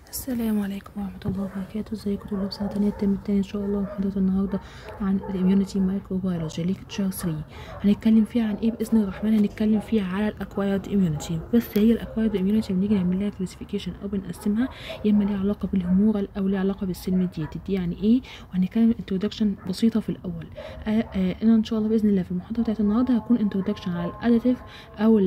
السلام عليكم ورحمة الله وبركاته ازيكم طلاب سنة تانية الترم التاني ان شاء الله محاضرة النهاردة عن الاميونيتي مايكروبيولوجي ليكتشر 3 هنتكلم فيها عن ايه باذن الرحمن هنتكلم فيها على الاكوايرد اميونيتي بس هي الاكوايرد اميونيتي بنيجي نعمل لها كلاسيفيكيشن او بنقسمها يا اما ليها علاقة بالهمورال او ليها علاقة بالسيلميديتد دي يعني ايه وهنتكلم انترودكشن بسيطة في الاول آه آه انا ان شاء الله باذن الله في المحاضرة بتاعت النهاردة هكون انترودكشن على الاديتيف او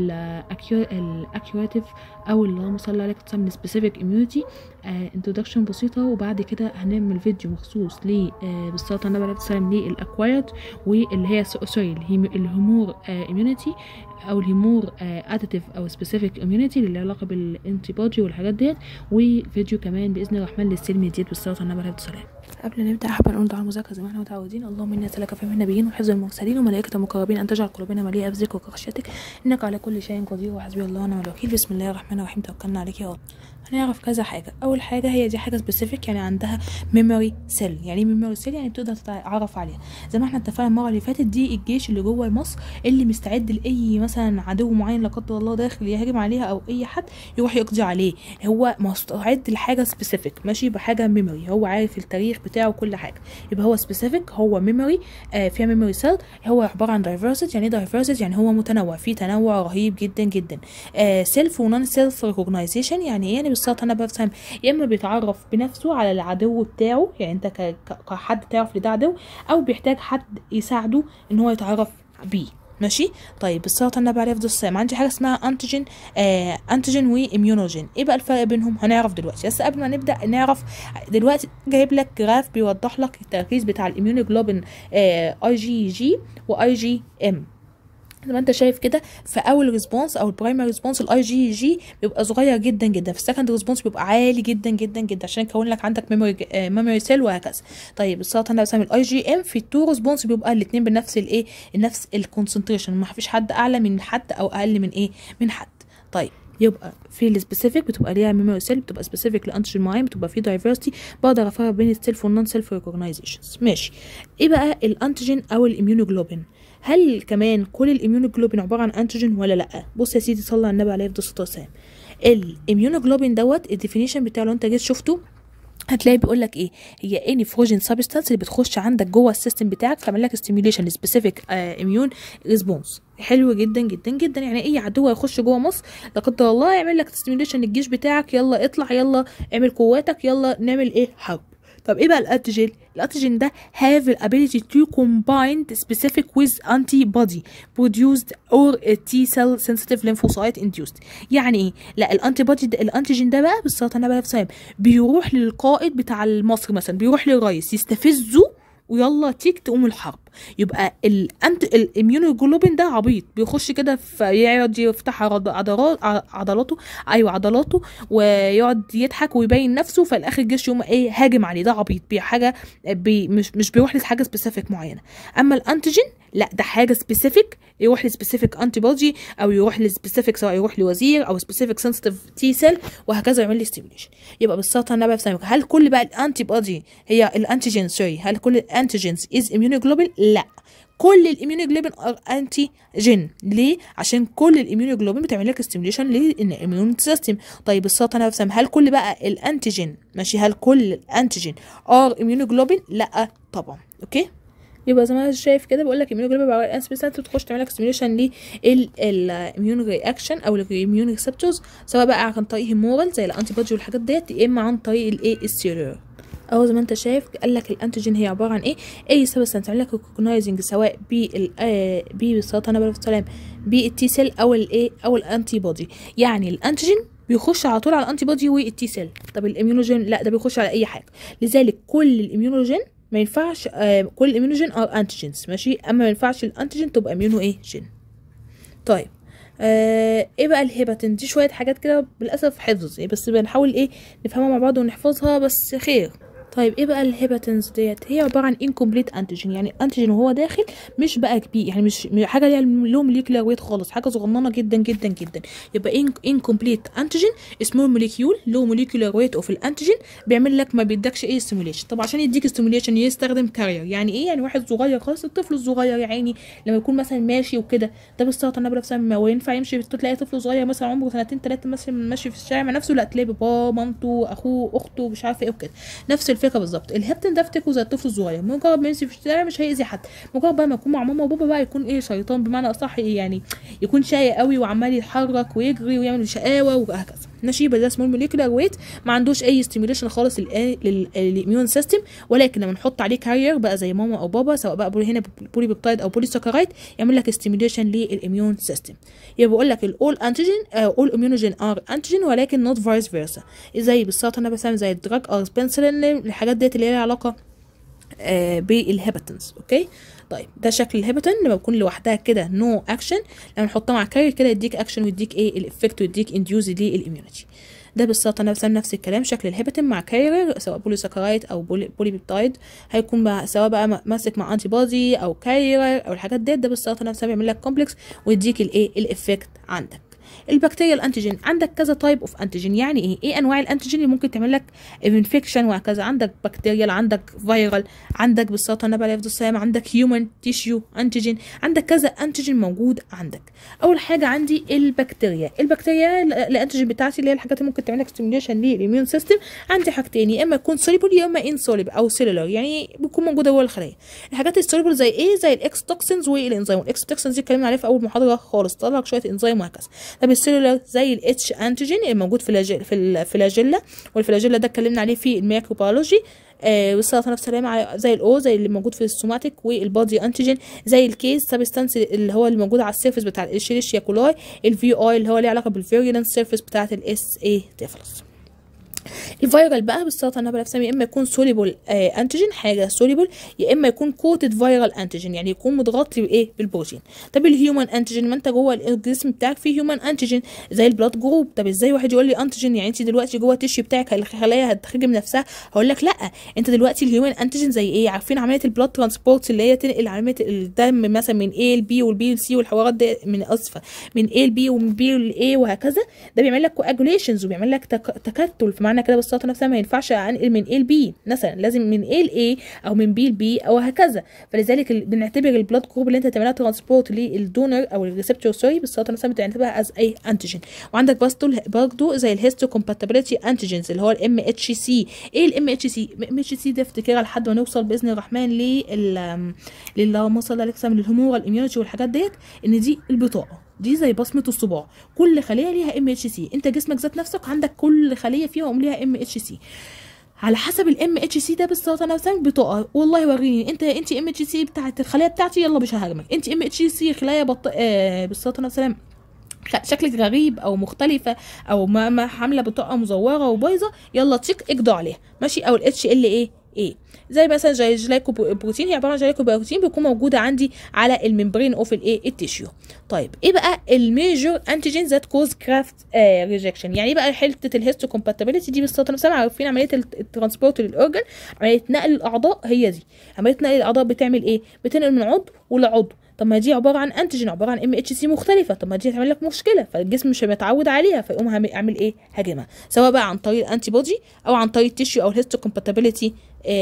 الاكيوريتيف او اللهم صل عليك تسمى سبيسيفيك اميونيتي انترودكشن بسيطة وبعد كده هنعمل فيديو مخصوص ل آه بالصلاة على النبي عليه الصلاة والسلام للأكوايرد واللي هي سوري الهيمور اميونيتي او الهيمور اديتيف او سبيسيفيك اميونيتي اللي لها علاقة بالانتي بودي والحاجات ديت وفيديو كمان باذن الرحمن للسلم ديت بالصلاة على النبي عليه الصلاة والسلام قبل ما نبدا حابه نقول دعاء المذاكره زي ما احنا متعودين اللهم اني اسالك في النبيين وحفظ المرسلين وملائكه المقربين ان تجعل قلوبنا مليئه بذكرك وخشيتك انك على كل شيء قدير وحسبي الله ونعم الوكيل بسم الله الرحمن الرحيم توكلنا عليك يا رب هنعرف كذا حاجه اول حاجه هي دي حاجه سبيسيفيك يعني عندها ميموري سيل يعني ايه ميموري سيل يعني بتقدر تتعرف عليها زي ما احنا اتفقنا المره اللي فاتت دي الجيش اللي جوه مصر اللي مستعد لاي مثلا عدو معين لا قدر الله داخل يهاجم عليها او اي حد يروح يقضي عليه هو مستعد لحاجه سبيسيفيك ماشي بحاجه ميموري هو عارف التاريخ بتاعه وكل حاجه يبقى هو سبيسيفيك هو ميموري آه فيها ميموري سيل هو عباره عن دايفرسيتي يعني ايه دايفرسيتي يعني هو متنوع في تنوع رهيب جدا جدا آه سيلف ونون سيلف ريكوجنايزيشن يعني ايه يعني بالظبط انا بفهم يا اما بيتعرف بنفسه على العدو بتاعه يعني انت كحد تعرف لده عدو او بيحتاج حد يساعده ان هو يتعرف بيه ماشي طيب الصلاه النبي عليه افضل السلام عندي حاجه اسمها انتيجين آه انتيجين واميونوجين ايه بقى الفرق بينهم هنعرف دلوقتي بس قبل ما نبدا نعرف دلوقتي جايب لك جراف بيوضح لك التركيز بتاع الاميونوجلوبين آه اي جي جي واي جي ام زي ما انت شايف كده في اول ريسبونس او البرايمري ريسبونس الاي جي جي بيبقى صغير جدا جدا في السكند ريسبونس بيبقى عالي جدا جدا جدا عشان يكون لك عندك ميموري ميموري سيل وهكذا طيب الصلاه انا بسمي الاي جي ام في التو ريسبونس بيبقى الاثنين بنفس الايه نفس الكونسنتريشن ما فيش حد اعلى من حد او اقل من ايه من حد طيب يبقى في السبيسيفيك بتبقى ليها ميموري سيل بتبقى سبيسيفيك لانتيجين معين بتبقى في دايفرستي بقدر افرق بين السيلف والنون سيلف ريكوجنايزيشنز ماشي ايه بقى الانتيجين او الاميونوجلوبين هل كمان كل الاميونوجلوبين عباره عن انتيجين ولا لا بص يا سيدي صلى على النبي عليه الصلاه والسلام الاميونوجلوبين دوت الديفينيشن بتاعه لو انت جيت شفته هتلاقي بيقول لك ايه هي اني فروجين سبستانس اللي بتخش عندك جوه السيستم بتاعك تعمل لك ستيميوليشن سبيسيفيك اميون ريسبونس حلو جدا جدا جدا يعني اي عدو هيخش جوه مصر لا قدر الله يعمل لك ستيميوليشن للجيش بتاعك يلا اطلع يلا اعمل قواتك يلا نعمل ايه حرب طب ايه بقى الانتيجين الانتيجين ده have the ability to combine specific with antibody produced or T cell sensitive lymphocyte induced يعني ايه لا الانتي بودي ده الانتيجين ده بقى بالصلاه على النبي عليه بيروح للقائد بتاع مصر مثلا بيروح للرئيس يستفزه ويلا تيك تقوم الحرب يبقى الانت الاميونوجلوبين ده عبيط بيخش كده يقعد يفتح عضلات عضلاته ايوه عضلاته ويقعد يضحك ويبين نفسه في الاخر الجيش يقوم ايه هاجم عليه ده عبيط بي حاجه بي مش مش بيروح لحاجه سبيسيفيك معينه اما الانتيجين لا ده حاجه سبيسيفيك يروح لسبيسيفيك انتي بودي او يروح لسبيسيفيك سواء يروح لوزير او سبيسيفيك سنسيتيف تي سيل وهكذا يعمل لي ستيميوليشن يبقى بالظبط انا بفهمك هل كل بقى الانتي بودي هي الانتيجين سوري هل كل الانتيجينز از اميونوجلوبين لا كل الاميونوجلوبين ار انتي جين ليه عشان كل الاميونوجلوبين بتعمل لك ستيميوليشن للاميون سيستم طيب السلطه انا بفهم هل كل بقى الانتيجين ماشي هل كل الانتيجين ار اميونوجلوبين لا طبعا اوكي يبقى زي ما انت شايف كده بقول لك اميونوجلوبين بقى انسبيسات بتخش تعمل لك ستيميوليشن للاميون رياكشن او الاميون ريسبتورز سواء بقى عن طريق هيمورال زي الانتي بودي والحاجات ديت يا اما عن طريق الايه السيلولر او زي ما انت شايف قال لك الانتيجين هي عباره عن ايه اي سبستانس تعمل لك ريكوجنايزنج سواء بال آه بالصلاه النبي عليه السلام بالتي سيل او الايه او الانتي بودي يعني الانتيجين بيخش على طول على الانتي بودي والتي سيل طب الاميونوجين لا ده بيخش على اي حاجه لذلك كل الاميونوجين ما ينفعش آه كل الاميونوجين ار انتيجينز ماشي اما ما ينفعش الانتيجين تبقى اميونو ايه جين طيب آه ايه بقى الهيباتين دي شويه حاجات كده للاسف حفظ يعني بس بنحاول ايه نفهمها مع بعض ونحفظها بس خير طيب ايه بقى الهيباتنز ديت هي عباره عن انكمبليت انتيجين يعني انتيجين وهو داخل مش بقى كبير يعني مش مش حاجه ليها لو موليكولار ويت خالص حاجه صغننه جدا جدا جدا يبقى انكمبليت انتيجين سمول موليكيول لو موليكولار ويت اوف الانتيجين بيعمل لك ما بيدكش ايه ستيموليشن طب عشان يديك ستيموليشن يستخدم كارير يعني ايه يعني واحد صغير خالص الطفل الصغير يا عيني لما يكون مثلا ماشي وكده ده بالسرطان النبله نفسها ما ينفع يمشي تلاقي طفل صغير مثلا عمره سنتين ثلاثه مثلا ماشي في الشارع مع نفسه لا تلاقي باباه مامته اخوه اخته مش عارفه ايه وكده نفس الفكره بالظبط الهبتن ده افتكره زي الطفل الصغير مجرد ما يمشي في الشارع مش هيأذي حد مجرد بقى ما يكون مع ماما وبابا بقى يكون ايه شيطان بمعنى اصح إيه يعني يكون شاي قوي وعمال يتحرك ويجري ويعمل شقاوه وهكذا ماشي يبقى ده سمول موليكولار ويت ما عندوش اي ستيميوليشن خالص للاميون سيستم ولكن لما نحط عليه كارير بقى زي ماما او بابا سواء بقى بولي هنا بولي بيبتايد او بولي سكرايد يعمل لك ستيميوليشن للاميون سيستم يبقى بقول لك الاول انتيجين اول اميونوجين ار انتيجين ولكن نوت فايس فيرسا زي بالسرطان انا بسمي زي الدراج ار بنسلين الحاجات ديت اللي ليها علاقه آه بالهيباتنز اوكي طيب ده شكل الهيباتين لما بيكون لوحدها كده نو no اكشن لما نحطها مع كارير كده يديك اكشن ويديك ايه الافكت ويديك انديوز للاميونيتي ده بالسرطان نفسه نفس الكلام شكل الهيباتين مع كارير سواء بوليساكرايد او بولي, بولي بيبتايد هيكون بقى سواء بقى ماسك مع انتي بودي او كارير او الحاجات ديت ده بالسرطان نفسه بيعمل لك كومبلكس ويديك الايه الافكت عندك البكتيريا الانتيجين عندك كذا تايب اوف انتيجين يعني ايه ايه انواع الانتيجين اللي ممكن تعمل لك انفكشن وهكذا عندك بكتيريال عندك فيرال عندك بالسرطان النبلي في الصيام عندك هيومن تيشيو انتيجين عندك كذا انتيجين موجود عندك اول حاجه عندي البكتيريا البكتيريا الانتيجين بتاعتي اللي هي الحاجات اللي ممكن تعمل لك ستيميوليشن للاميون سيستم عندي حاجتين يا اما يكون سوليبل يا اما انسوليبل او سيلولار يعني بتكون موجوده جوه الخلايا الحاجات السوليبل زي ايه زي الاكس توكسينز والانزيم الاكس توكسينز دي اتكلمنا عليها في اول محاضره خالص طلع لك شويه انزيم وهكذا طب السيلولار زي الاتش انتيجين اللي موجود في في الفلاجيلا والفلاجيلا ده اتكلمنا عليه في الميكروبيولوجي آه والسرطان السلامة زي الاو زي اللي موجود في السوماتيك والبادي انتيجين زي الكيس سبستانس اللي هو اللي موجود على السيرفيس بتاع الشيريشيا كولاي الفي اي اللي هو ليه علاقه بالفيريولنس سيرفيس بتاعه الاس اي تيفلس الفيرال بقى بالسرطان النبلة يا اما يكون سوليبل آه انتيجين حاجه سوليبل يا اما يكون كوتد فيرال انتيجين يعني يكون متغطي بايه بالبروتين طب الهيومن انتيجين ما انت جوه الجسم بتاعك فيه هيومن انتيجين زي البلاد جروب طب ازاي واحد يقول لي انتيجين يعني انت دلوقتي جوه التشي بتاعك الخلايا هتخرج من نفسها هقول لك لا انت دلوقتي الهيومن انتيجين زي ايه عارفين عمليه البلاد ترانسبورت اللي هي تنقل عمليه الدم مثلا من A ل B والبي لسي والحوارات دي من اسفه من A ل B ومن B ل A وهكذا ده بيعمل لك كواجوليشنز وبيعمل لك تك... تكتل فمعنى كده بالسرطان نفسها ما ينفعش انقل من A ل B مثلا لازم من A ل A او من B ل B او هكذا فلذلك بنعتبر البلاد جروب اللي انت تعملها ترانسبورت للدونر او الريسبتور سوري بالسرطان نفسها بتعتبرها از اي انتيجين وعندك برضه زي الهيستو كومباتيبيليتي انتيجينز اللي هو الام اتش سي ايه الام اتش سي الام اتش سي ده افتكرها لحد ما نوصل باذن الرحمن لل اللهم صل على وسلم للهمور الاميونيتي والحاجات ديت ان دي البطاقه دي زي بصمه الصباع كل خليه ليها ام اتش سي انت جسمك ذات نفسك عندك كل خليه فيهم ليها ام اتش سي على حسب الام اتش سي ده بالظبط انا مثلا بطاقه والله وريني انت انت ام اتش سي بتاعت الخليه بتاعتي يلا مش ههاجمك انت ام اتش سي خلايا بط... آه بالظبط انا مثلا شكلك غريب او مختلفه او ما, ما حامله بطاقه مزوره وبايظه يلا تشيك اقضوا عليها ماشي او الاتش ال ايه ايه زي مثلا زي الجلايكو بروتين هي عباره عن جلايكو بروتين بيكون موجوده عندي على الممبرين اوف الايه التيشيو طيب ايه بقى الميجور انتيجين ذات كوز كرافت ريجكشن يعني ايه بقى حته الهيستو كومباتيبيليتي دي بالسرطان نفسها عارفين عمليه الترانسبورت للاورجن عمليه نقل الاعضاء هي دي عمليه نقل الاعضاء بتعمل ايه بتنقل من عضو لعضو طب ما دي عباره عن انتيجين عباره عن ام اتش سي مختلفه طب ما دي هتعمل لك مشكله فالجسم مش متعود عليها فيقوم عامل ايه هاجمها سواء بقى عن طريق الانتي بودي او عن طريق التيشيو او الهيستو كومباتيبيليتي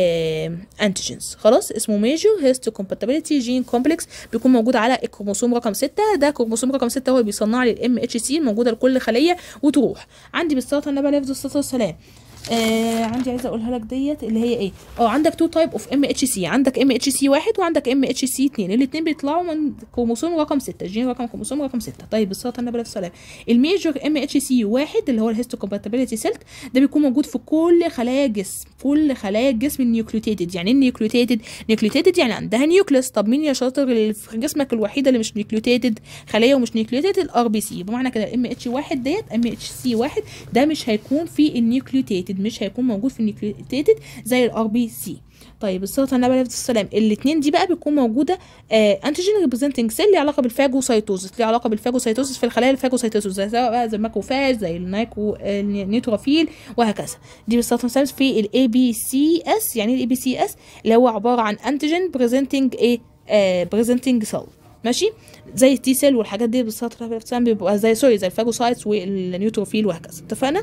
انتيجينز خلاص اسمه ميجور هيستو كومباتيبيليتي جين كومبلكس بيكون موجود على الكروموسوم رقم 6 ده كروموسوم رقم 6 هو اللي بيصنع لي الام اتش سي الموجوده لكل خليه وتروح عندي بالسرطان النبي عليه الصلاه والسلام آه عندي عايزه اقولها لك ديت اللي هي ايه اه عندك تو تايب اوف ام اتش سي عندك ام اتش سي واحد وعندك ام اتش سي اتنين الاثنين بيطلعوا من كروموسوم رقم 6 جين رقم كروموسوم رقم 6 طيب بالسرطان النبي عليه السلام الميجور ام اتش سي واحد اللي هو الهيستو كومباتيبيليتي سيلت ده بيكون موجود في كل خلايا الجسم كل خلايا الجسم النيوكليوتيدد يعني ايه نيوكليوتيدد نيوكليوتيدد يعني عندها نيوكليس طب مين يا شاطر اللي في جسمك الوحيده اللي مش نيوكليوتيدد خليه ومش نيوكليوتيدد الار بي سي بمعنى كده الام اتش واحد ديت ام اتش سي واحد ده مش هيكون في النيوكليوتيدد نيوكليتد مش هيكون موجود في النيوكليتد زي الار بي سي طيب الصلاه على النبي عليه الصلاه والسلام الاثنين دي بقى بتكون موجوده آه انتيجين ريبريزنتنج سيل ليه علاقه بالفاجوسايتوزس ليه علاقه بالفاجوسايتوزس في الخلايا الفاجوسايتوزس زي سواء بقى زي الماكروفاج زي النايكو آه النيوتروفيل وهكذا دي بالصلاه والسلام في الاي بي سي اس يعني الاي بي سي اس اللي هو عباره عن انتيجين بريزنتنج ايه آه بريزنتنج سيل ماشي زي التي سيل والحاجات دي بالصلاه على النبي بيبقى زي سوري زي الفاجوسايتس والنيوتروفيل وهكذا اتفقنا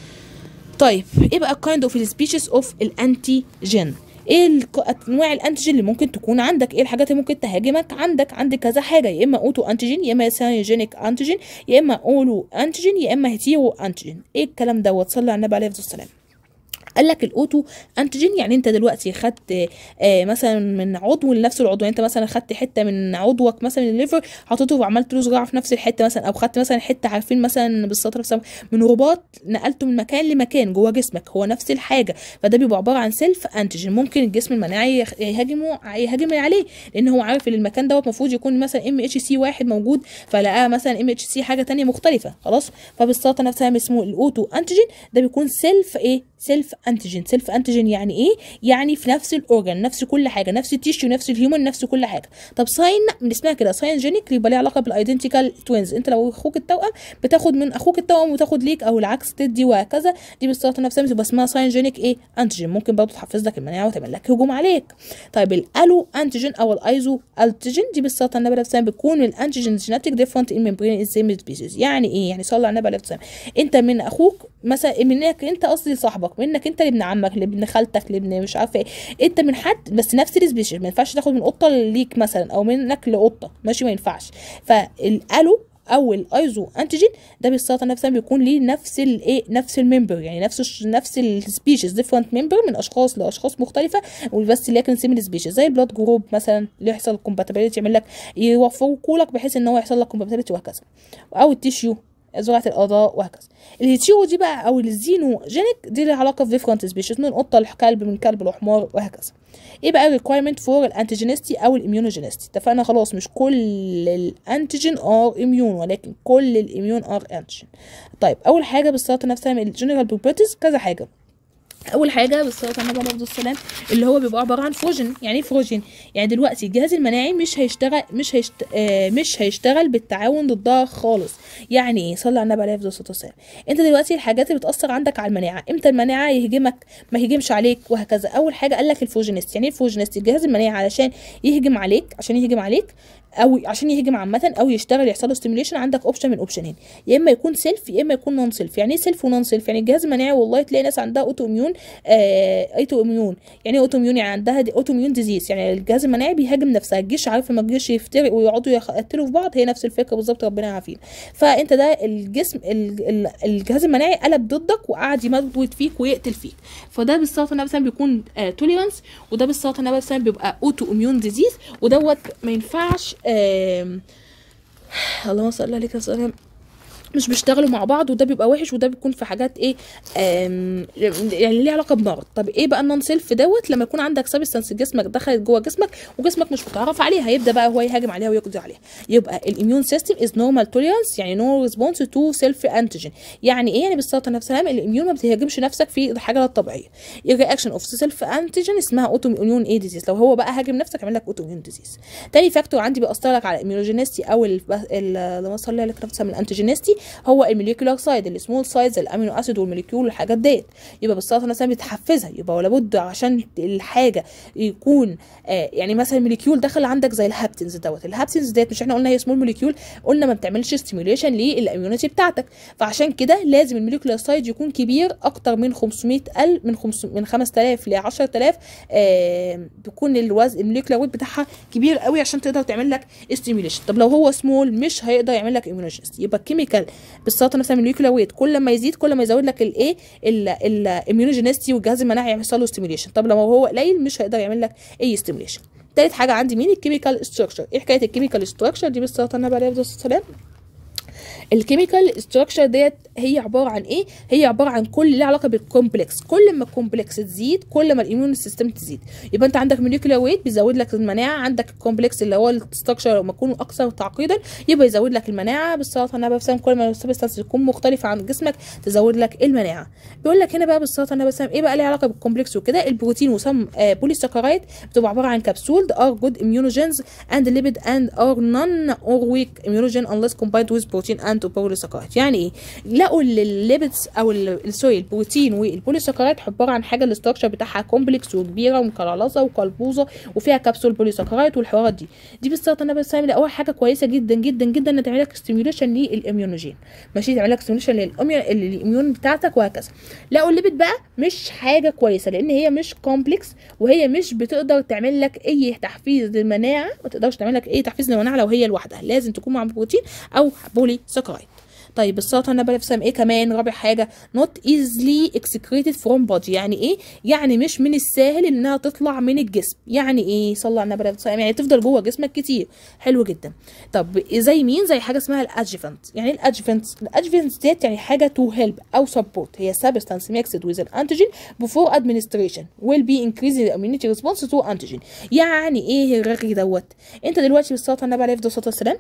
طيب ايه بقى kind of species of الانتيجين ايه الك- انواع الانتيجين اللي ممكن تكون عندك ايه الحاجات اللي ممكن تهاجمك عندك عندك كذا حاجه يا اما اوتو انتيجين يا اما ساينوجينيك انتيجين يا اما اولو انتيجين يا اما هيتيرو انتيجين ايه الكلام دوت صلى على النبي عليه الصلاه والسلام قال لك الاوتو انتيجين يعني انت دلوقتي خدت آه مثلا من عضو لنفس العضو يعني انت مثلا خدت حته من عضوك مثلا الليفر حطيته وعملت له زراعه في نفس الحته مثلا او خدت مثلا حته عارفين مثلا بالسطر مثلا من رباط نقلته من مكان لمكان جوه جسمك هو نفس الحاجه فده بيبقى عباره عن سيلف انتيجين ممكن الجسم المناعي يخ- يهاجمه يهاجم عليه لان هو عارف ان المكان دوت المفروض يكون مثلا ام اتش سي واحد موجود فلقاه مثلا ام اتش سي حاجه تانية مختلفه خلاص فبالسطر نفسها اسمه الاوتو انتيجين ده بيكون سيلف ايه سيلف انتيجين سيلف انتيجين يعني ايه يعني في نفس الاورجان نفس كل حاجه نفس التيشو نفس الهيومن نفس كل حاجه طب ساين من اسمها كده ساين جينيك يبقى ليه علاقه بالايدنتيكال توينز انت لو اخوك التوأم بتاخد من اخوك التوأم وتاخد ليك او العكس تدي وهكذا دي بالصلاه نفسها بتبقى اسمها ساين جينيك ايه انتيجين ممكن برضه تحفز لك المناعه وتعمل لك هجوم عليك طيب الالو انتيجين او الايزو انتيجين دي بالصلاه على النبي نفسها بتكون الانتيجين جينيتك ديفرنت ان ممبرين سيم سبيسيز يعني ايه يعني صلى على النبي عليه الصلاه والسلام انت من اخوك مثلا منك انت قصدي صاحبك منك انت لابن عمك لابن خالتك لابن مش عارفه ايه انت من حد بس نفس السبيشيز ما ينفعش تاخد من قطه ليك مثلا او منك لقطه ماشي ما ينفعش فالالو او الايزو انتيجين ده بالصلاه نفسها بيكون ليه نفس الايه نفس الممبر يعني نفس الش- نفس السبيشيز ديفرنت ممبر من اشخاص لاشخاص مختلفه وبس لكن سيميل سبيشيز زي البلاد جروب مثلا اللي يحصل كومباتيبيليتي يعمل لك يوفقوا لك بحيث ان هو يحصل لك كومباتيبيليتي وهكذا او التيشيو زراعه الاعضاء وهكذا الهيتيرو دي بقى او الزينو جينيك دي لها علاقه في ديفرنت سبيشيز من قطه لكلب من كلب لحمار وهكذا ايه بقى الريكويرمنت فور الانتيجينستي او الاميونوجينستي اتفقنا خلاص مش كل الانتيجين ار اميون ولكن كل الاميون ار انتيجين طيب اول حاجه بالصلاه نفسها من الجنرال بروبرتيز كذا حاجه اول حاجه بالصلاه على النبي عليه السلام اللي هو بيبقى عباره عن فروجين يعني ايه فروجين يعني دلوقتي الجهاز المناعي مش هيشتغل مش هيشت... آه مش هيشتغل بالتعاون ضدها خالص يعني ايه صلى على النبي عليه الصلاه والسلام انت دلوقتي الحاجات اللي بتاثر عندك على المناعه امتى المناعه يهجمك ما يهجمش عليك وهكذا اول حاجه قال لك الفوجينست يعني ايه الفوجينست الجهاز المناعي علشان يهجم عليك عشان يهجم عليك او عشان يهجم عامه او يشتغل يحصل له ستيميوليشن عندك اوبشن من اوبشنين يا اما يكون سيلف يا اما يكون نون سيلف يعني ايه سيلف ونون سيلف يعني الجهاز المناعي والله تلاقي ناس عندها اوتو اميون آه اوتو اميون يعني ايه اوتو اميون يعني عندها دي اوتو اميون ديزيز يعني الجهاز المناعي بيهاجم نفسها الجيش عارف لما الجيش يفترق ويقعدوا يقتلوا في بعض هي نفس الفكره بالظبط ربنا يعافينا فانت ده الجسم ال- ال- الجهاز المناعي قلب ضدك وقعد يموت فيك ويقتل فيك فده بالصلاه على النبي مثلا بيكون توليرانس وده بالصلاه على النبي مثلا بيبقى اوتو اميون ديزيز ودوت ما ينفعش آم، اللهم صل عليك وسلم مش بيشتغلوا مع بعض وده بيبقى وحش وده بيكون في حاجات ايه آم، يعني ليه علاقه بمرض طب ايه بقى النون سيلف دوت لما يكون عندك سبستانس جسمك دخلت جوه جسمك وجسمك مش متعرف عليها هيبدا بقى هو يهاجم عليها ويقضي عليها يبقى الاميون سيستم از نورمال توليرانس يعني نو ريسبونس تو سيلف انتيجين يعني ايه يعني بالصلاه على السلام الاميون ما بتهاجمش نفسك في الحاجه الطبيعيه الرياكشن اوف سيلف انتيجين اسمها اوتو اميون ايه ديزيز لو هو بقى هاجم نفسك يعمل لك اوتو اميون ديزيز تاني فاكتور عندي بيأثر لك على الاميونوجينيستي او ال- ال- اللهم صل على نفسها من الانتيجينيستي هو الموليكولار سايد السمول سايز الامينو اسيد والموليكيول والحاجات ديت يبقى بالصلاه مثلا بتحفزها يبقى لابد عشان الحاجه يكون آه يعني مثلا الموليكيول دخل عندك زي الهابتنز دوت الهابتنز ديت مش احنا قلنا هي سمول موليكيول قلنا ما بتعملش ستيميوليشن للاميونيتي بتاعتك فعشان كده لازم الموليكولار سايد يكون كبير اكتر من 500 ال من 5 من 5000 ل 10000 آه بيكون الوزن الموليكولار ويت بتاعها كبير قوي عشان تقدر تعمل لك ستيميوليشن طب لو هو سمول مش هيقدر يعمل لك اميونوجينيستي يبقى الكيميكال بالصلاه مثلا من الموليكولار ويت كل ما يزيد كل ما يزود لك الايه الاميونوجينيستي والجهاز المناعي يحصل له ستيميوليشن طب لو هو قليل مش هيقدر يعمل لك اي ستيميوليشن تالت حاجه عندي مين الكيميكال ستراكشر ايه حكايه الكيميكال ستراكشر دي بالصلاه على النبي عليه الصلاه والسلام الكيميكال ستراكشر ديت هي عباره عن ايه هي عباره عن كل ليها علاقه بالكومبلكس كل ما الكومبلكس تزيد كل ما الاميون سيستم تزيد يبقى انت عندك موليكولار ويت بيزود لك المناعه عندك الكومبلكس اللي هو الستراكشر لما يكون اكثر تعقيدا يبقى يزود لك المناعه بالسلطه النبويه بسام كل ما السبستانس تكون مختلفه عن جسمك تزود لك المناعه بيقول لك هنا بقى بالسلطه النبويه بسام ايه بقى ليها علاقه بالكومبلكس وكده البروتين وسم آه بوليساكرايد بتبقى عباره عن كبسول ار جود immunogens and lipid and are non or weak immunogen unless combined with protein and polysaccharides يعني ايه لقوا الليبيدز او سوري البروتين والبوليساكرايد عباره عن حاجه الاستراكشر بتاعها كومبلكس وكبيره ومكللصه وقلبوزه وفيها كبسول بوليساكرايد والحوارات دي دي بالظبط انا بس ده اول حاجه كويسه جدا جدا جدا ان تعمل لك ستيميوليشن للاميونوجين ماشي تعمل لك ستيميوليشن للاميون بتاعتك وهكذا لقوا الليبيد بقى مش حاجه كويسه لان هي مش كومبلكس وهي مش بتقدر تعمل لك اي تحفيز للمناعه ما تقدرش تعمل لك اي تحفيز للمناعه لو هي لوحدها لازم تكون مع بروتين او بولي ساكرايد طيب السرطان النبلي في ايه كمان رابع حاجه not easily excreted from body يعني ايه يعني مش من السهل انها تطلع من الجسم يعني ايه صلى على النبي يعني تفضل جوه جسمك كتير حلو جدا طب زي مين زي حاجه اسمها الادجفنت يعني ايه الادجفنت الادجفنت ديت يعني حاجه تو هيلب او سبورت هي substance mixed with an antigen before administration will be increasing the immunity response to antigen يعني ايه الرغي دوت انت دلوقتي بالسرطان النبي عليه الصلاه والسلام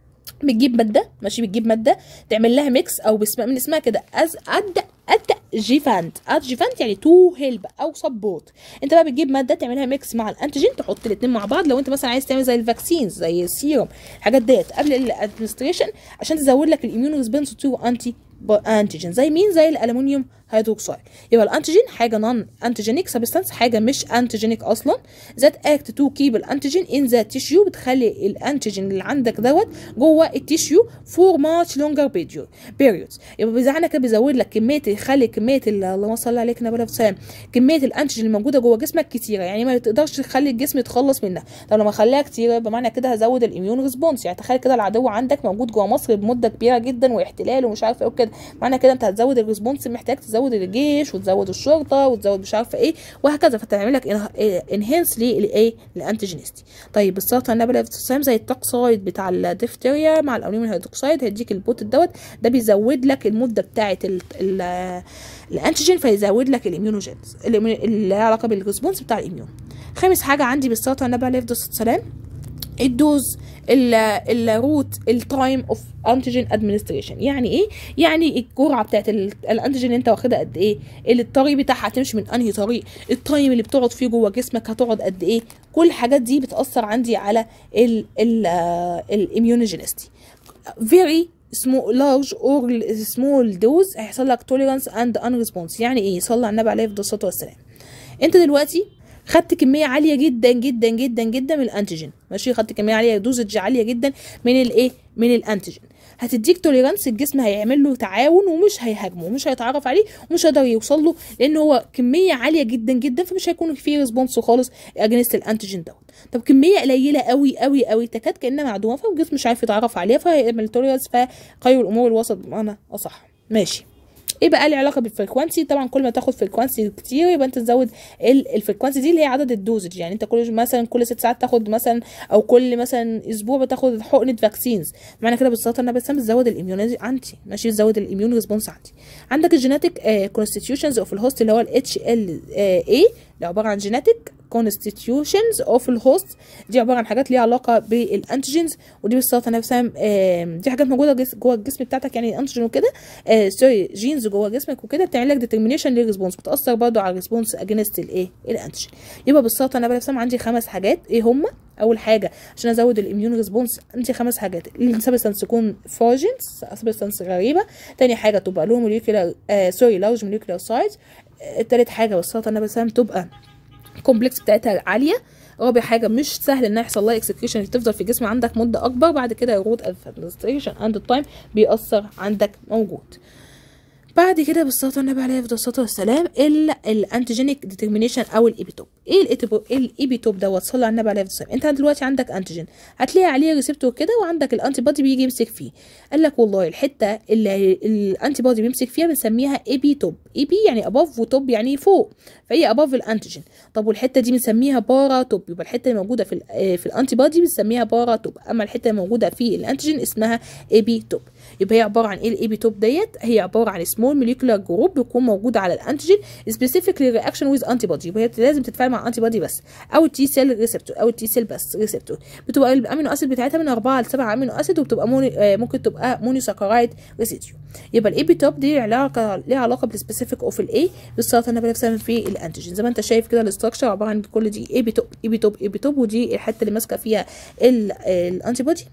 بتجيب ماده ماشي بتجيب ماده تعمل لها ميكس او باسم من اسمها كده از اد ادجيفانت ادجيفانت يعني تو هيلب او سبورت انت بقى بتجيب ماده تعملها ميكس مع الانتيجين تحط الاثنين مع بعض لو انت مثلا عايز تعمل زي الفاكسينز زي السيروم الحاجات ديت قبل الادمنستريشن عشان تزود لك الاميون ريسبونس تو انتي انتيجين زي مين زي الالومنيوم هيدروكسيد يبقى الانتيجين حاجه نون انتيجينيك سبستانس حاجه مش انتيجينيك اصلا ذات اكت تو كيب الانتيجين ان ذا تيشيو بتخلي الانتيجين اللي عندك دوت جوه التيشيو فور ماتش لونجر بيريودز يبقى بمعنى كده بيزود لك كميه يخلي كميه اللهم صل عليك نبي سلام كميه الانتيجين الموجوده جوه جسمك كتيره يعني ما تقدرش تخلي الجسم يتخلص منها طب لما اخليها كتيره بمعنى كده هزود الاميون ريسبونس يعني تخيل كده العدو عندك موجود جوه مصر بمده كبيره جدا واحتلال ومش عارف ايه وكده معنى كده انت هتزود الريسبونس محتاج تزود الجيش وتزود الشرطه وتزود مش عارفه ايه وهكذا فتعمل لك انهانس للايه للانتيجينستي طيب السرطان النبي السلام زي التوكسايد بتاع الدفتيريا مع الالومنيوم هيدروكسيد هيديك البوت دوت ده بيزود لك المده بتاعه الانتيجين فيزود لك الاميونوجينز اللي لها علاقه بالريسبونس بتاع الاميون خامس حاجه عندي بالسرطان النبي عليه الصلاه والسلام الدوز الروت التايم اوف انتيجين ادمنستريشن يعني ايه يعني الجرعه بتاعت الانتيجين اللي انت واخدها قد ايه الطريق بتاعها هتمشي من انهي طريق التايم اللي بتقعد فيه جوه جسمك هتقعد قد ايه كل الحاجات دي بتاثر عندي على الاميونوجينستي very small large or small dose هيحصل لك tolerance and unresponse يعني ايه صلى على النبي عليه الصلاه والسلام انت دلوقتي خدت كميه عاليه جدا جدا جدا جدا من الانتيجين ماشي خدت كميه عاليه دوزج عاليه جدا من الايه من الانتيجين هتديك توليرانس الجسم هيعمل له تعاون ومش هيهاجمه ومش هيتعرف عليه ومش هيقدر يوصل له لان هو كميه عاليه جدا جدا فمش هيكون فيه ريسبونس خالص اجنست الانتيجين دوت طب كميه قليله قوي قوي قوي تكاد كانها معدومه فالجسم مش عارف يتعرف عليها فهيعمل توليرانس فخير الامور الوسط بمعنى اصح ماشي ايه بقى لي علاقه بالفريكوانسي طبعا كل ما تاخد فريكوانسي كتير يبقى انت تزود الفريكوانسي دي اللي هي عدد الدوزج يعني انت كل مثلا كل ست ساعات تاخد مثلا او كل مثلا اسبوع بتاخد حقنه فاكسينز معنى كده بالظبط انا بس بتزود الاميون عندي ماشي بتزود الاميون ريسبونس عندي عندك الجينيتك كونستيتيوشنز اوف الهوست اللي هو الاتش ال اي اللي عباره عن جينيتك constitutions اوف الهوست دي عباره عن حاجات ليها علاقه بالانتيجينز ودي بالظبط نفسها دي حاجات موجوده جوه الجسم بتاعتك يعني انتيجين وكده سوري جينز جوه جسمك وكده بتعمل لك ديترمينيشن للريسبونس بتاثر برضه على الريسبونس اجينست الايه الانتيجين يبقى بالظبط انا بنفسهم عندي خمس حاجات ايه هما اول حاجه عشان ازود الاميون ريسبونس عندي خمس حاجات السبستانس تكون فوجنز سبستانس غريبه تاني حاجه تبقى له موليكولار آه سوري لارج موليكولار سايز تالت حاجه بالظبط انا بسام تبقى الكومبلكس بتاعتها عاليه رابع حاجه مش سهل انها يحصل لها اكسكريشن تفضل في الجسم عندك مده اكبر بعد كده الروت ادمنستريشن اند التايم بيأثر عندك موجود بعد كده بالصلاه والنبي عليه افضل الصلاه والسلام الانتيجينيك ديترمينيشن او الايبيتوب ايه الإيتيبو- إيه الايبيتوب دوت صلى على النبي عليه افضل السلام انت دلوقتي عندك انتيجين هتلاقي عليه ريسبتور كده وعندك الانتي بودي بيجي يمسك فيه قال لك والله الحته اللي الانتي بودي بيمسك فيها بنسميها ايبيتوب ايبي يعني اباف وتوب يعني فوق فهي اباف الانتيجين طب والحته دي بنسميها بارا توب يبقى الحته اللي موجوده في ال- في الانتي بودي بنسميها بارا توب اما الحته اللي موجوده في الانتيجين اسمها ايبي توب يبقى هي عباره عن ايه الايبي توب ديت هي عباره عن سمول موليكولار جروب بيكون موجود على الانتيجين سبيسيفيكلي رياكشن ويز انتي بودي يبقى هي لازم تتفاعل مع انتي بودي بس او التي سيل ريسبتور او التي سيل بس ريسبتور بتبقى الامينو اسيد بتاعتها من 4 ل 7 امينو اسيد وبتبقى موني آه ممكن تبقى مونوساكرايد ريسيديو يبقى الايبي توب دي علاقه ليها علاقه بالسبيسيفيك اوف الاي بالصلاه النبي عليه الصلاه والسلام في الانتيجين زي ما انت شايف كده الاستراكشر عباره عن كل دي ايبي توب ايبي توب ايبي توب ودي الحته اللي ماسكه فيها الانتي بودي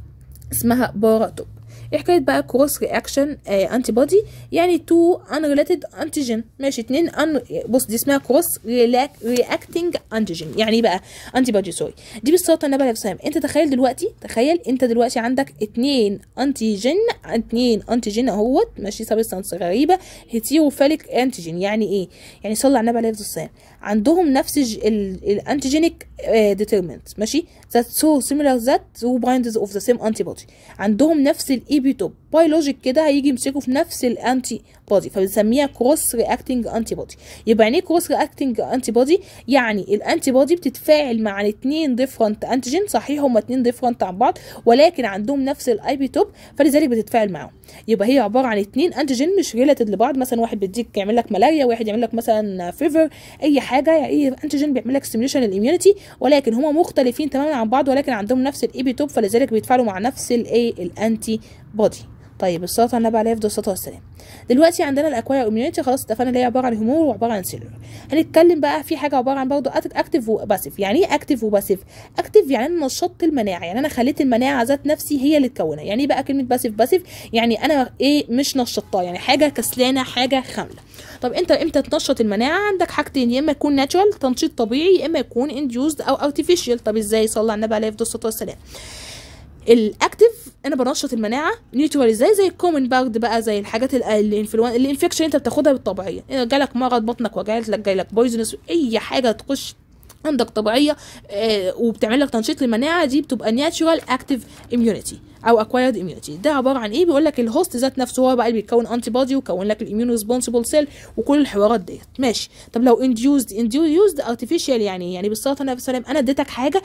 اسمها باراتوب ايه حكايه بقى كروس رياكشن انتي بودي يعني تو انريليتد انتيجين ماشي اتنين ان بص دي اسمها كروس رياكتنج انتيجين يعني ايه بقى انتي بودي سوري دي بالصلاه على النبي عليه الصلاه والسلام انت تخيل دلوقتي تخيل انت دلوقتي عندك اتنين انتيجين اتنين انتيجين اهوت ماشي سبستانس غريبه هيتيروفاليك انتيجين يعني ايه يعني صلى على النبي عليه الصلاه والسلام عندهم نفس الانتيجينيك ديترمنت ماشي that so similar that two binders of the same antibody عندهم نفس الايبيتوب بايولوجيك كده هيجي يمسكوا في نفس الانتي بودي فبنسميها كروس رياكتنج انتي بودي يبقى يعني ايه كروس رياكتنج انتي بودي يعني الانتي بودي بتتفاعل مع الاثنين ديفرنت انتيجين صحيح هما اثنين ديفرنت عن بعض ولكن عندهم نفس الايبيتوب فلذلك بتتفاعل معاهم يبقى هي عباره عن اثنين انتيجين مش ريليتد لبعض مثلا واحد بيديك يعمل لك ملاريا واحد يعمل لك مثلا فيفر اي حاجه يعني اي انتيجين بيعمل لك ستيميوليشن للاميونيتي ولكن هما مختلفين تماما عن بعض ولكن عندهم نفس الايبيتوب فلذلك بيتفاعلوا مع نفس الايه الانتي بودي طيب الصلاه على النبي عليه افضل الصلاه والسلام دلوقتي عندنا الاكواير اميونيتي خلاص اتفقنا اللي هي عباره عن هيمور وعباره عن سيلولر هنتكلم بقى في حاجه عباره عن برضه اكتف وباسيف يعني ايه اكتف وباسيف اكتف يعني انا نشطت المناعه يعني انا خليت المناعه ذات نفسي هي اللي تكونها يعني ايه بقى كلمه باسيف باسيف يعني انا ايه مش نشطتها يعني حاجه كسلانه حاجه خامله طب انت امتى تنشط المناعه عندك حاجتين يا اما يكون ناتشورال تنشيط طبيعي يا اما يكون انديوزد او ارتفيشال طب ازاي صلى على النبي عليه افضل الصلاه والسلام الاكتف انا بنشط المناعه نيوترال ازاي زي الكومن بارد بقى زي الحاجات الانفلونزا الانفكشن انت بتاخدها بالطبيعيه جالك مرض بطنك وجعت لك جايلك بويزنس اي حاجه تخش عندك طبيعيه آه وبتعمل لك تنشيط للمناعه دي بتبقى ناتشورال اكتيف اميونيتي او اكوايرد اميونيتي ده عباره عن ايه بيقول لك الهوست ذات نفسه هو بقى اللي بيكون انتي بودي ويكون لك الاميون ريسبونسبل سيل وكل الحوارات ديت ماشي طب لو انديوزد انديوزد ارتفيشال يعني يعني بالصلاه على النبي صلى الله عليه وسلم انا اديتك حاجه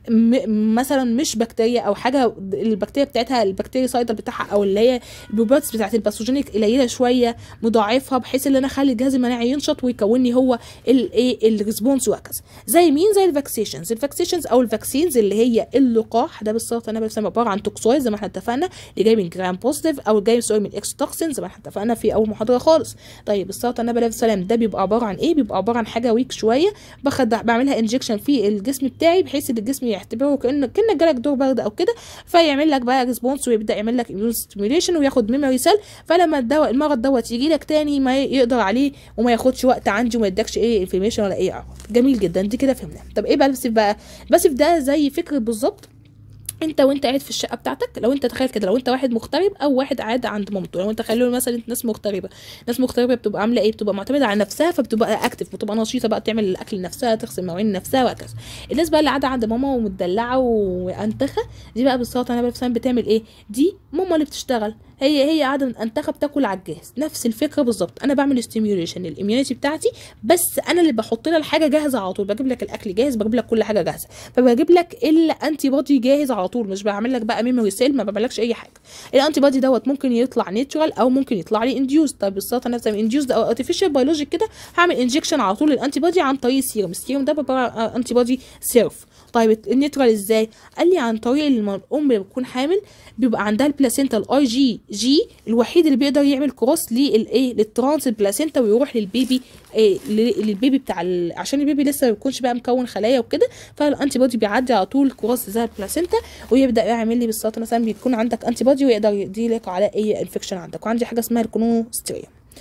م- مثلا مش بكتيريا او حاجه البكتيريا بتاعتها البكتيريا سايدر بتاعها او اللي هي البروباتس بتاعت الباثوجينيك قليله شويه مضاعفها بحيث ان انا اخلي الجهاز المناعي ينشط ويكون لي هو الايه الريسبونس وهكذا زي مين زي الفاكسيشنز الفاكسيشنز او الفاكسينز اللي هي اللقاح ده بالصلاه على النبي صلى الله عليه وسلم عباره عن توكسويد زي ما احنا اتفقنا اللي جاي من جرام بوزيتيف او جاي سوري من اكس توكسين زي ما احنا اتفقنا في اول محاضره خالص طيب الصلاه على النبي عليه الصلاه والسلام ده بيبقى عباره عن ايه بيبقى عباره عن حاجه ويك شويه باخد بعملها انجكشن في الجسم بتاعي بحيث ان الجسم يعتبره كانه كانك جالك دور برد او كده فيعمل لك بقى ريسبونس ويبدا يعمل لك اميون ستيميوليشن وياخد ميموري سيل فلما الدواء المرض دوت يجي لك تاني ما يقدر عليه وما ياخدش وقت عندي وما يدكش ايه انفلاميشن ولا اي اعراض جميل جدا دي كده فهمنا طب ايه بقى الباسيف بقى الباسيف ده زي فكره بالظبط انت وانت قاعد في الشقه بتاعتك لو انت تخيل كده لو انت واحد مغترب او واحد قاعد عند مامته لو انت تخيل مثلا انت ناس مغتربه ناس مغتربه بتبقى عامله ايه بتبقى معتمده على نفسها فبتبقى اكتف بتبقى نشيطه بقى تعمل الاكل لنفسها تغسل مواعين لنفسها وهكذا الناس بقى اللي قاعده عند ماما ومدلعه وانتخه دي بقى بالصلاه على النبي بتعمل ايه دي ماما اللي بتشتغل هي هي قاعده منتخه بتاكل على الجهاز نفس الفكره بالظبط انا بعمل ستيميوليشن للاميونيتي بتاعتي بس انا اللي بحط لها الحاجه جاهزه على طول بجيب لك الاكل جاهز بجيب لك كل حاجه جاهزه فبجيب لك الانتي بودي جاهز على طول مش بعمل لك بقى ميموري سيل ما بعملكش اي حاجه الانتي بودي دوت ممكن يطلع نيتشرال او ممكن يطلع لي انديوز طيب بالظبط انا زي انديوز او ارتفيشال بيولوجيك كده هعمل انجكشن على طول للانتي بودي عن طريق السيروم السيروم ده بيبقى انتي بودي سيرف طيب النيترال ازاي قال لي عن طريق لما الام اللي بتكون حامل بيبقى عندها البلاسينتا الاي جي جي الوحيد اللي بيقدر يعمل كروس للايه للترانس البلاسينتا ويروح للبيبي إيه للبيبي بتاع ال... عشان البيبي لسه ما بيكونش بقى مكون خلايا وكده فالانتي بودي بيعدي على طول كروس زي البلاسينتا ويبدا يعمل لي بالصلاه مثلا بيكون عندك انتي بودي ويقدر يديلك على اي انفكشن عندك وعندي حاجه اسمها الكونوستريا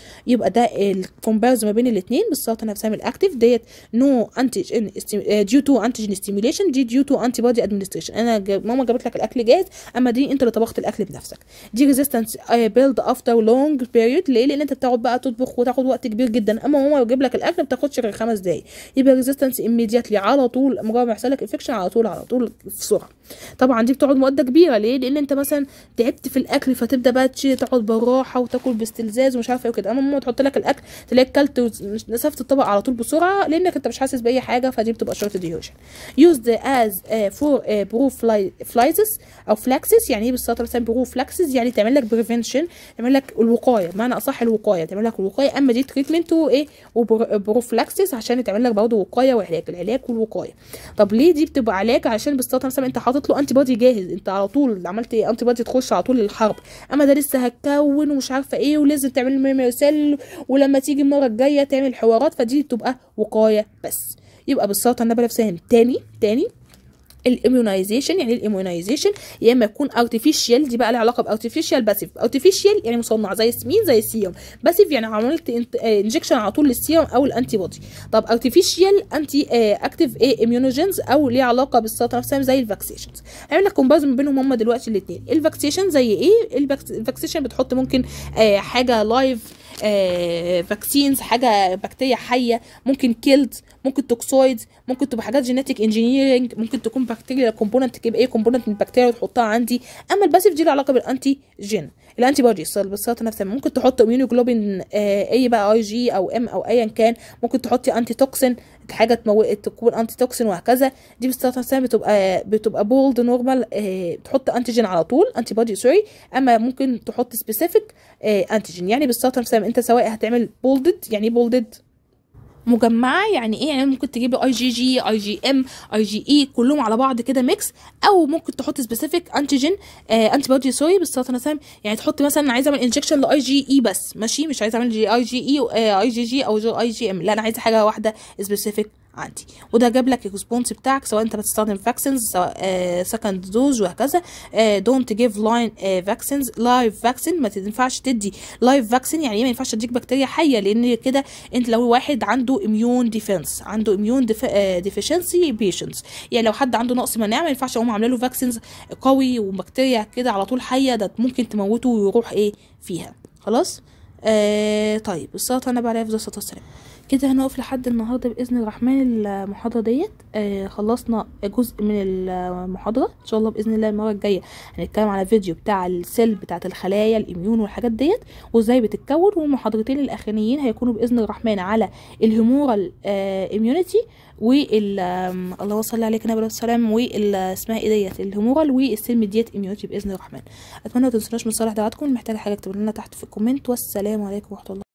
يبقى ده الكومبارز ما بين الاثنين بالسرطان نفسها من الاكتيف ديت نو انتيجين ديو تو انتيجين ستيميوليشن دي ديو تو انتي بودي ادمنستريشن انا جاب ماما جابت لك الاكل جاهز اما دي انت اللي طبخت الاكل بنفسك دي ريزيستنس بيلد افتر لونج بيريود ليه لان انت بتقعد بقى تطبخ وتاخد وقت كبير جدا اما ماما يجيب لك الاكل ما بتاخدش غير خمس دقايق يبقى ريزيستنس immediately على طول مجرد ما يحصل لك انفكشن على طول على طول بسرعه طبعا دي بتقعد مده كبيره ليه لان انت مثلا تعبت في الاكل فتبدا بقى تشيل تقعد بالراحه وتاكل باستلذاذ ومش عارفه ايه وكده اما ماما تحط لك الاكل تلاقيك كلت ونسفت الطبق على طول بسرعه لانك انت مش حاسس باي حاجه فدي بتبقى شورت ديوجن used as uh, for uh, prophylaxis او فلاكسس يعني ايه بالظبط مثلا بروفلاكسس يعني تعمل لك بريفنشن تعمل لك الوقايه بمعنى اصح الوقايه تعمل لك الوقايه اما دي تريتمنت وايه وبروفلاكسس عشان تعمل لك برضه وقايه وعلاج العلاج والوقايه طب ليه دي بتبقى علاج عشان بالظبط مثلا انت حاطط له انتي بودي جاهز انت على طول عملت ايه انتي بودي تخش على طول للحرب اما ده لسه هتكون ومش عارفه ايه ولازم تعمل ميموري سيل ولما تيجي المره الجايه تعمل حوارات فدي بتبقى وقايه بس يبقى بالسرطان النبلة فاهم تاني تاني الاميونايزيشن يعني ايه الاميونايزيشن يا اما يكون ارتفيشال دي بقى لها علاقه بارتفيشال باسيف ارتفيشال يعني مصنع زي مين زي السيروم باسيف يعني عملت انجكشن على طول للسيروم او الانتي بودي طب ارتفيشال انتي اكتيف ايه اميونوجينز او ليه علاقه بالسرطان نفسها زي الفاكسيشنز هعمل لك كومباريزون ما بينهم هم دلوقتي الاثنين الفاكسيشن زي ايه الفاكسيشن بتحط ممكن آه حاجه لايف آه فاكسينز حاجه بكتيريا حيه ممكن كيلد ممكن توكسويد ممكن تبقى حاجات جينيتك انجينيرنج ممكن تكون بكتيريا كومبوننت تجيب ايه كومبوننت من البكتيريا وتحطها عندي اما الباسيف دي له علاقه بالانتي جين الانتي بودي بالسرطان نفسها ممكن تحط اميونوجلوبين آه اي بقى اي جي او ام او ايا كان ممكن تحطي انتي توكسين حاجه تموت تكون انتي توكسين وهكذا دي بالسرطان نفسها بتبقى بتبقى بولد نورمال آه تحط انتيجين على طول انتي بودي سوري اما ممكن تحط سبيسيفيك آه انتيجين يعني بالسرطان نفسها انت سواء هتعمل بولدد يعني بولدد مجمعه يعني ايه يعني ممكن تجيبي اي جي جي اي جي ام اي جي اي كلهم على بعض كده ميكس او ممكن تحط سبيسيفيك انتيجين آه انتي بودي سوري بالسرطان نفسها يعني تحط مثلا عايزه اعمل انجكشن لاي جي اي بس ماشي مش عايزه اعمل جي اي جي اي آه اي جي جي او جو اي جي ام لا انا عايزه حاجه واحده سبيسيفيك عندي وده جاب لك الريسبونس بتاعك سواء انت بتستخدم فاكسنز سواء سكند دوز وهكذا دونت جيف لاين فاكسنز لايف فاكسن ما تنفعش تدي لايف فاكسن يعني ايه ما ينفعش تديك بكتيريا حيه لان كده انت لو واحد عنده اميون ديفنس عنده اميون ديفيشنسي بيشنتس يعني لو حد عنده نقص مناعه ما ينفعش اقوم عامله له فاكسنز قوي وبكتيريا كده على طول حيه ده ممكن تموته ويروح ايه فيها خلاص آه طيب السلطه انا بقى عليها الصلاه والسلام كده هنقف لحد النهارده باذن الرحمن المحاضره ديت آه خلصنا جزء من المحاضره ان شاء الله باذن الله المره الجايه هنتكلم على فيديو بتاع السيل بتاعه الخلايا الاميون والحاجات ديت وازاي بتتكون والمحاضرتين الاخرانيين هيكونوا باذن الرحمن على الهيمورال آه اميونيتي وال اللهم صل عليك النبي والسلام وال اسمها ايه ديت الهيمورال والسيل ميديات اميونيتي باذن الرحمن اتمنى ما تنسوناش من صالح دعواتكم محتاجه حاجه اكتبوا لنا تحت في الكومنت والسلام عليكم ورحمه الله